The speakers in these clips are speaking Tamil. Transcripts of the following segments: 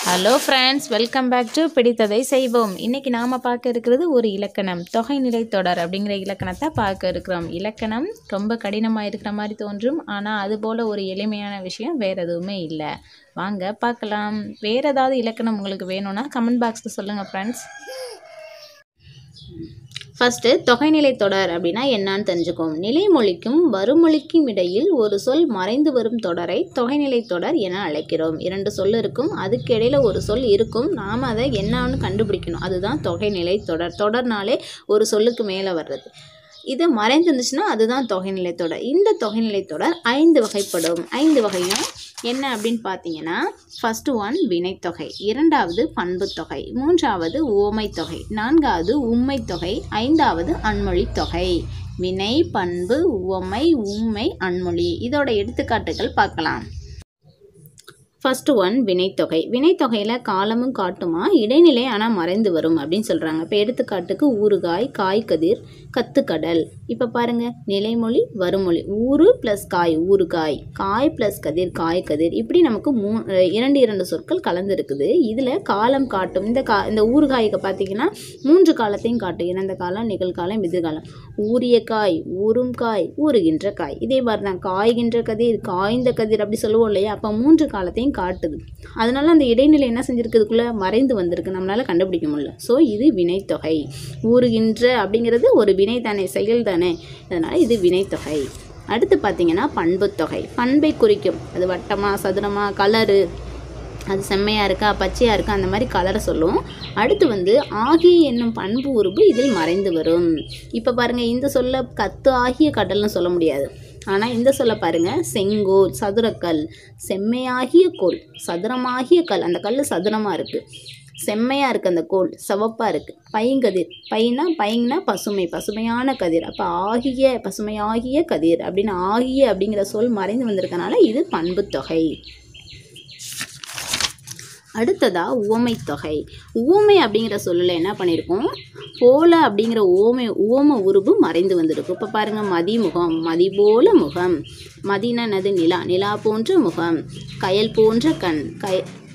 hello friends welcome back to பிடித்ததை செய்வோம் இன்னைக்கு நாம் பார்க்க இருக்கிறது ஒரு இலக்கணம் தொகைநிலை தொடர் அப்படிங்கிற இலக்கணத்தை பார்க்க இருக்கிறோம் இலக்கணம் ரொம்ப கடினமாக இருக்கிற மாதிரி தோன்றும் ஆனால் அது போல் ஒரு எளிமையான விஷயம் வேறு எதுவுமே இல்லை வாங்க பார்க்கலாம் வேறு ஏதாவது இலக்கணம் உங்களுக்கு வேணும்னா கமெண்ட் பாக்ஸில் சொல்லுங்கள் ஃப்ரெண்ட்ஸ் ஃபஸ்ட்டு தொகைநிலை தொடர் அப்படின்னா என்னன்னு தெரிஞ்சுக்கோம் நிலைமொழிக்கும் வருமொழிக்கும் இடையில் ஒரு சொல் மறைந்து வரும் தொடரை தொகைநிலை தொடர் என அழைக்கிறோம் இரண்டு சொல் இருக்கும் அதுக்கு இடையில ஒரு சொல் இருக்கும் நாம் அதை என்னன்னு கண்டுபிடிக்கணும் அதுதான் தொகைநிலை தொடர் தொடர்னாலே ஒரு சொல்லுக்கு மேலே வர்றது இது மறைந்துருந்துச்சுன்னா அதுதான் தொகைநிலை தொடர் இந்த தொகைநிலை தொடர் ஐந்து வகைப்படும் ஐந்து வகையும் என்ன அப்படின்னு பார்த்தீங்கன்னா ஃபஸ்ட்டு ஒன் வினைத்தொகை இரண்டாவது பண்புத்தொகை மூன்றாவது ஓமைத்தொகை நான்காவது உம்மைத்தொகை ஐந்தாவது அன்மொழித் தொகை வினை பண்பு உவமை உம்மை அன்மொழி இதோட எடுத்துக்காட்டுகள் பார்க்கலாம் ஃபஸ்ட்டு ஒன் வினைத்தொகை வினைத்தொகையில் காலமும் காட்டுமா இடைநிலை ஆனால் மறைந்து வரும் அப்படின்னு சொல்கிறாங்க இப்போ எடுத்துக்காட்டுக்கு ஊறுகாய் காய்கதிர் கத்துக்கடல் இப்போ பாருங்கள் நிலைமொழி வருமொழி ஊறு ப்ளஸ் காய் ஊறுகாய் காய் ப்ளஸ் கதிர் காய் கதிர் இப்படி நமக்கு மூ இரண்டு இரண்டு சொற்கள் கலந்துருக்குது இதில் காலம் காட்டும் இந்த கா இந்த ஊறுகாய்க்கு பார்த்தீங்கன்னா மூன்று காலத்தையும் காட்டும் இறந்த காலம் நிகழ்காலம் எதிர்காலம் ஊறிய காய் ஊறும் காய் ஊறுகின்ற காய் இதே மாதிரி தான் காய்கின்ற கதிர் காய்ந்த கதிர் அப்படி சொல்லுவோம் இல்லையா அப்போ மூன்று காலத்தையும் காட்டுது அதனால அந்த இடைநிலை என்ன செஞ்சிருக்கிறதுக்குள்ளே மறைந்து வந்திருக்கு நம்மளால் கண்டுபிடிக்க முடியல ஸோ இது வினைத்தொகை ஊறுகின்ற அப்படிங்கிறது ஒரு வினை தானே செயல் தானே அதனால் இது வினைத்தொகை அடுத்து பார்த்தீங்கன்னா பண்புத்தொகை பண்பை குறிக்கும் அது வட்டமா சதுரமா கலரு அது செம்மையாக இருக்கா பச்சையாக இருக்கா அந்த மாதிரி கலரை சொல்லும் அடுத்து வந்து ஆகிய என்னும் பண்பு உருவு இதில் மறைந்து வரும் இப்போ பாருங்கள் இந்த சொல்ல கத்து ஆகிய கடல்னு சொல்ல முடியாது ஆனால் இந்த சொல்ல பாருங்கள் செங்கோல் சதுரக்கல் செம்மையாகிய கோல் சதுரமாகிய கல் அந்த கல் சதுரமாக இருக்குது செம்மையாக இருக்குது அந்த கோல் சிவப்பாக இருக்குது பைங்கதிர் பைனா பைங்கன்னா பசுமை பசுமையான கதிர் அப்போ ஆகிய பசுமையாகிய கதிர் அப்படின்னு ஆகிய அப்படிங்கிற சொல் மறைந்து வந்திருக்கனால இது பண்புத்தொகை அடுத்ததா உவமை தொகை உவமை அப்படிங்கிற சொல்லில் என்ன பண்ணியிருக்கோம் போல அப்படிங்கிற ஓமை ஓம உருவு மறைந்து வந்திருக்கும் இப்போ பாருங்கள் மதிமுகம் மதி போல முகம் மதினா என்னது நிலா நிலா போன்ற முகம் கயல் போன்ற கண் கய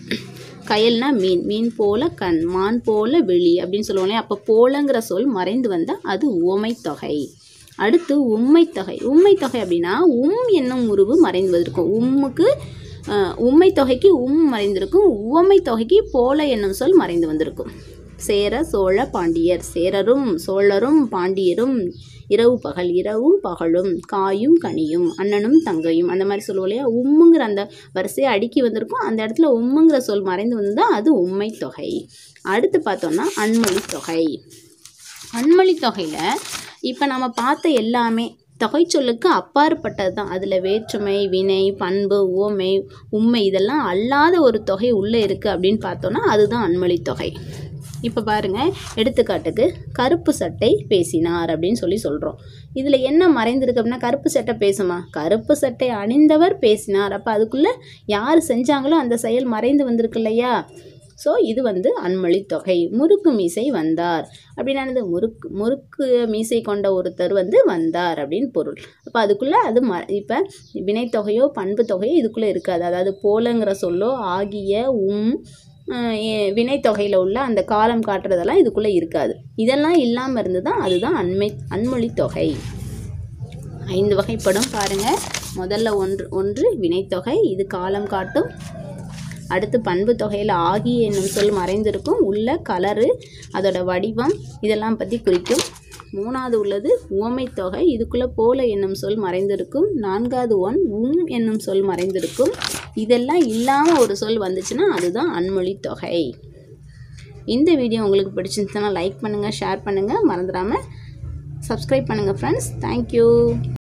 கயல்னா மீன் மீன் போல கண் மான் போல விழி அப்படின்னு சொல்லுவோம் அப்போ போலங்கிற சொல் மறைந்து வந்தால் அது உவமை தொகை அடுத்து உம்மை தொகை உம்மை தொகை அப்படின்னா உம் என்னும் உருவு மறைந்து வந்திருக்கும் உம்முக்கு உம்மை தொகைக்கு உம் மறைந்திருக்கும் உவமை தொகைக்கு போல என்னும் சொல் மறைந்து வந்திருக்கும் சேர சோழ பாண்டியர் சேரரும் சோழரும் பாண்டியரும் இரவு பகல் இரவும் பகலும் காயும் கனியும் அண்ணனும் தங்கையும் அந்த மாதிரி சொல்லுவோம் இல்லையா உம்முங்கிற அந்த வரிசையை அடுக்கி வந்திருக்கும் அந்த இடத்துல உம்முங்கிற சொல் மறைந்து வந்தால் அது உண்மை தொகை அடுத்து பார்த்தோம்னா அன்மொழி தொகை அன்மொழி தொகையில் இப்போ நம்ம பார்த்த எல்லாமே தொகை சொல்லுக்கு அப்பாற்பட்டது தான் அதில் வேற்றுமை வினை பண்பு ஓமை உண்மை இதெல்லாம் அல்லாத ஒரு தொகை உள்ளே இருக்குது அப்படின்னு பார்த்தோன்னா அதுதான் அன்மொழி தொகை இப்போ பாருங்கள் எடுத்துக்காட்டுக்கு கருப்பு சட்டை பேசினார் அப்படின்னு சொல்லி சொல்கிறோம் இதில் என்ன மறைந்திருக்கு அப்படின்னா கருப்பு சட்டை பேசுமா கருப்பு சட்டை அணிந்தவர் பேசினார் அப்போ அதுக்குள்ளே யார் செஞ்சாங்களோ அந்த செயல் மறைந்து வந்திருக்கு இல்லையா ஸோ இது வந்து அன்மொழி தொகை முறுக்கு மீசை வந்தார் அப்படின்னா முறுக்கு முறுக்கு மீசை கொண்ட ஒருத்தர் வந்து வந்தார் அப்படின்னு பொருள் அப்போ அதுக்குள்ளே அது ம இப்போ வினைத்தொகையோ பண்பு தொகையோ இதுக்குள்ளே இருக்காது அதாவது போலங்கிற சொல்லோ ஆகிய உம் வினைத்தொகையில் உள்ள அந்த காலம் காட்டுறதெல்லாம் இதுக்குள்ளே இருக்காது இதெல்லாம் இல்லாமல் இருந்து தான் அதுதான் அண்மை அன்மொழி தொகை ஐந்து வகைப்படும் பாருங்கள் முதல்ல ஒன்று ஒன்று வினைத்தொகை இது காலம் காட்டும் அடுத்து பண்பு தொகையில் ஆகிய என்னும் சொல் மறைந்திருக்கும் உள்ள கலரு அதோட வடிவம் இதெல்லாம் பற்றி குறிக்கும் மூணாவது உள்ளது உவமை தொகை இதுக்குள்ளே போல என்னும் சொல் மறைந்திருக்கும் நான்காவது ஒன் உம் என்னும் சொல் மறைந்திருக்கும் இதெல்லாம் இல்லாமல் ஒரு சொல் வந்துச்சுன்னா அதுதான் அன்மொழி தொகை இந்த வீடியோ உங்களுக்கு பிடிச்சிருந்துச்சுன்னா லைக் பண்ணுங்கள் ஷேர் பண்ணுங்கள் மறந்துடாமல் சப்ஸ்கிரைப் பண்ணுங்கள் ஃப்ரெண்ட்ஸ் தேங்க்யூ